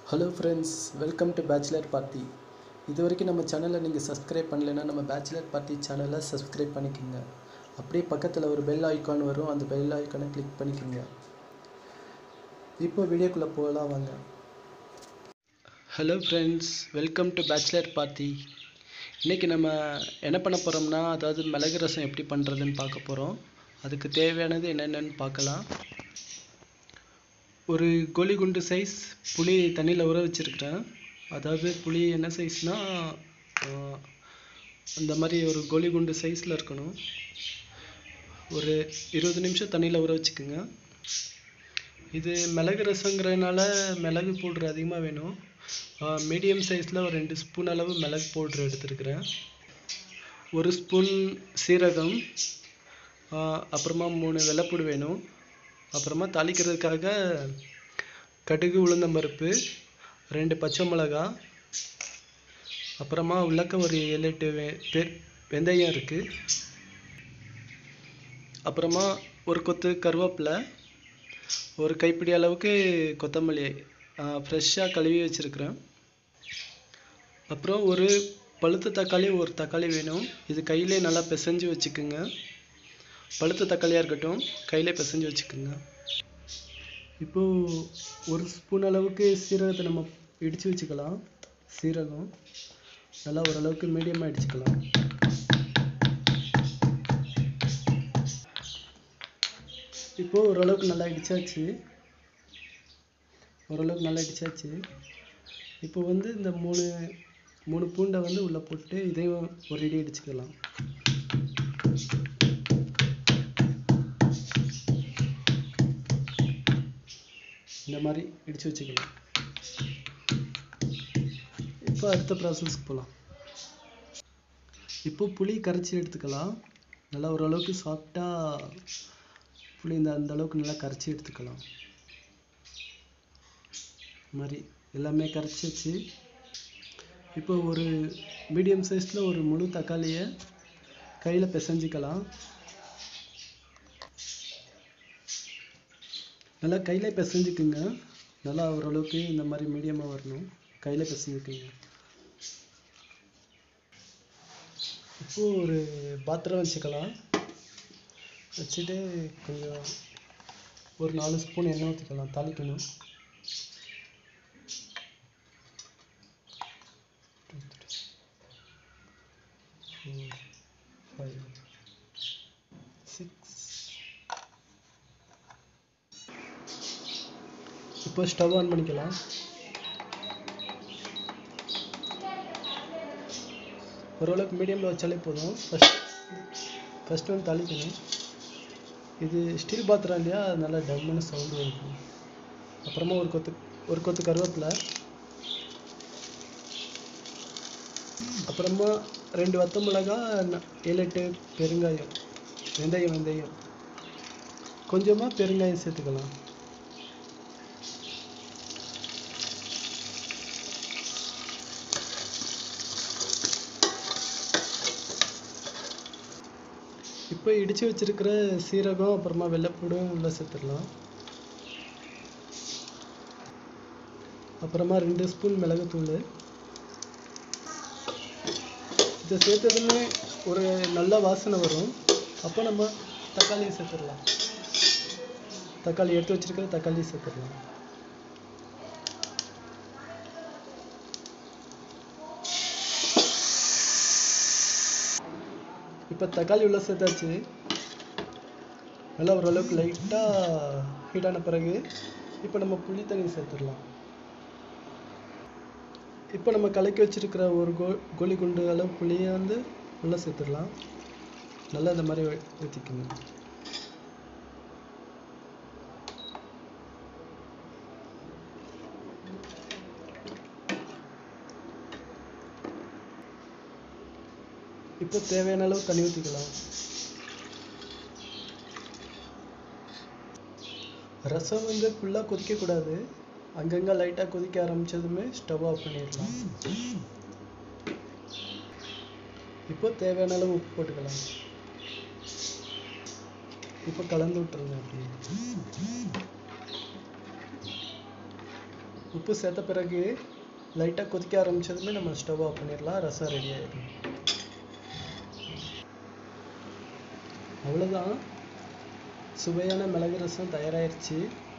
hello friends welcome to bachelor party இது வரைக்கும் நம்ம சேனலை நீங்கள் சப்ஸ்கிரைப் பண்ணலைன்னா நம்ம பேச்சுலர் பார்ட்டி சேனலை சப்ஸ்கிரைப் பண்ணிக்கோங்க அப்படியே பக்கத்தில் ஒரு பெல் ஐக்கான் வரும் அந்த பெல் ஐக்கானை கிளிக் பண்ணிக்கோங்க இப்போ வீடியோக்குள்ளே போகலாம் வாங்க hello friends welcome to bachelor party இன்றைக்கி நம்ம என்ன பண்ண போகிறோம்னா அதாவது மிளகு ரசம் எப்படி பண்ணுறதுன்னு பார்க்க போகிறோம் அதுக்கு தேவையானது என்னென்னு பார்க்கலாம் ஒரு கோலி குண்டு சைஸ் புளி தண்ணியில் ஊற வச்சுருக்கிறேன் அதாவது புளி என்ன சைஸ்னால் அந்த மாதிரி ஒரு கோலி குண்டு சைஸில் இருக்கணும் ஒரு இருபது நிமிஷம் தண்ணியில் ஊற வச்சுக்கோங்க இது மிளகு ரசங்கிறதுனால மிளகு பவுட்ரு அதிகமாக வேணும் மீடியம் சைஸில் ஒரு ரெண்டு ஸ்பூன் அளவு மிளகு பவுட்ரு எடுத்துருக்கிறேன் ஒரு ஸ்பூன் சீரகம் அப்புறமா மூணு வெள்ளைப்பூடு வேணும் அப்புறமா தாளிக்கிறதுக்காக கடுகு உளுந்தம்பருப்பு ரெண்டு பச்சை மிளகா அப்புறமா உள்ளக்க ஒரு ஏழு எட்டு வெ பெ- வெந்தயம் இருக்குது அப்புறமா ஒரு கொத்து கருவேப்பிலை ஒரு கைப்பிடி அளவுக்கு கொத்தமல்லி ஃப்ரெஷ்ஷாக கழுவி வச்சுருக்கிறேன் அப்புறம் ஒரு பழுத்த தக்காளி ஒரு தக்காளி வேணும் இது கையிலே நல்லா பிசைஞ்சு வச்சுக்குங்க பழுத்த தக்காளியாக இருக்கட்டும் கையிலே பிசைஞ்சு வச்சுக்கோங்க இப்போது ஒரு ஸ்பூன் அளவுக்கு சீரகத்தை நம்ம இடித்து வச்சுக்கலாம் சீரகம் நல்லா ஓரளவுக்கு மீடியமாக இடிச்சுக்கலாம் இப்போது ஓரளவுக்கு நல்லா இடிச்சாச்சு ஓரளவுக்கு நல்லா இடிச்சாச்சு இப்போ வந்து இந்த மூணு மூணு பூண்டை வந்து உள்ளே போட்டு இதையும் ஒரு இடி இடிச்சுக்கலாம் இந்த மாதிரி இடித்து வச்சுக்கலாம் இப்போ அடுத்த ப்ராசஸ்க்கு போகலாம் இப்போ புளி கரைச்சி எடுத்துக்கலாம் நல்லா ஓரளவுக்கு சாஃப்டாக புளி இந்த அந்த அளவுக்கு நல்லா கரைச்சி எடுத்துக்கலாம் இந்த மாதிரி எல்லாமே கரைச்சி வச்சு இப்போ ஒரு மீடியம் சைஸில் ஒரு முழு தக்காளியை கையில் பிசைஞ்சிக்கலாம் நல்லா கையில் பிசைஞ்சுக்குங்க நல்லா ஓரளவுக்கு இந்த மாதிரி மீடியமாக வரணும் கையில் பிசைஞ்சுக்குங்க இப்போ ஒரு பாத்திரம் வச்சுக்கலாம் வச்சுட்டு கொஞ்சம் ஒரு நாலு ஸ்பூன் எண்ணெய் ஊற்றிக்கலாம் தாளிக்கணும் ஃபோர் ஃபைவ் சிக்ஸ் இப்போ ஸ்டவ் ஆன் பண்ணிக்கலாம் ஓரளவுக்கு மீடியமில் வச்சாலே போதும் ஃபஸ்ட் ஃபஸ்ட்டு வந்து தாளிக்கணும் இது ஸ்டீல் பாத்திரம் இல்லையா அதனால டம்முன்னு சவுண்டு வருது அப்புறமா ஒரு கொத்து ஒரு கொத்து கருவேப்பிலை அப்புறமா ரெண்டு வத்த மிளகா ந- ஏழு எட்டு பெருங்காயம் வெந்தயம் வெந்தயம் கொஞ்சமாக பெருங்காயம் சேர்த்துக்கலாம் இப்போ இடித்து வச்சிருக்கிற சீரகம் அப்புறமா வெள்ளைப்பூடும் உள்ளே சேர்த்துடலாம் அப்புறமா ரெண்டு ஸ்பூன் மிளகுத்தூள் இதை சேர்த்ததுமே ஒரு நல்ல வாசனை வரும் அப்போ நம்ம தக்காளியை சேர்த்துடலாம் தக்காளி எடுத்து வச்சிருக்கிற தக்காளி சேர்த்துடலாம் இப்போ தக்காளி உள்ள சேர்த்தாச்சு நல்லா ஓரளவுக்கு லைட்டாக ஹீட்டான பிறகு இப்போ நம்ம புளி தண்ணி சேர்த்துடலாம் இப்போ நம்ம கலக்கி வச்சிருக்கிற ஒரு கோ கோலி குண்டு அளவு புளியை வந்து உள்ளே சேர்த்துடலாம் நல்லா இந்த மாதிரி ஊற்றிக்கணும் இப்போ தேவையான அளவு தண்ணி ஊற்றிக்கலாம் ரசம் வந்து ஃபுல்லாக கொதிக்கக்கூடாது அங்கங்கே லைட்டாக கொதிக்க ஆரம்பிச்சதுமே ஸ்டவ் ஆஃப் பண்ணிடலாம் இப்போ தேவையான அளவு உப்பு போட்டுக்கலாம் இப்போ கலந்து விட்டுருங்க அப்படியே உப்பு சேர்த்த பிறகு லைட்டாக கொதிக்க ஆரம்பிச்சதுமே நம்ம ஸ்டவ் ஆஃப் பண்ணிடலாம் ரசம் ரெடி ஆயிடும் அவ்வளோதான் சுவையான மிளகு ரசம் தயாராகிருச்சு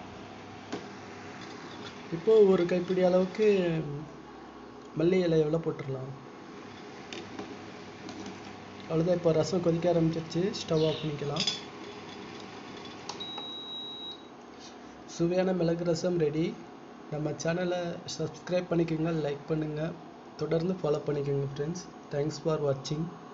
இப்போ ஒரு கைப்பிடி அளவுக்கு மல்லி இலை எவ்வளோ போட்டுடலாம் அவ்வளோதான் இப்போ ரசம் கொதிக்க ஆரம்பிச்சிருச்சு ஸ்டவ் ஆஃப் பண்ணிக்கலாம் சுவையான மிளகு ரசம் ரெடி நம்ம சேனலை சப்ஸ்கிரைப் பண்ணிக்கோங்க லைக் பண்ணுங்கள் தொடர்ந்து ஃபாலோ பண்ணிக்கோங்க ஃப்ரெண்ட்ஸ் தேங்க்ஸ் ஃபார் வாட்சிங்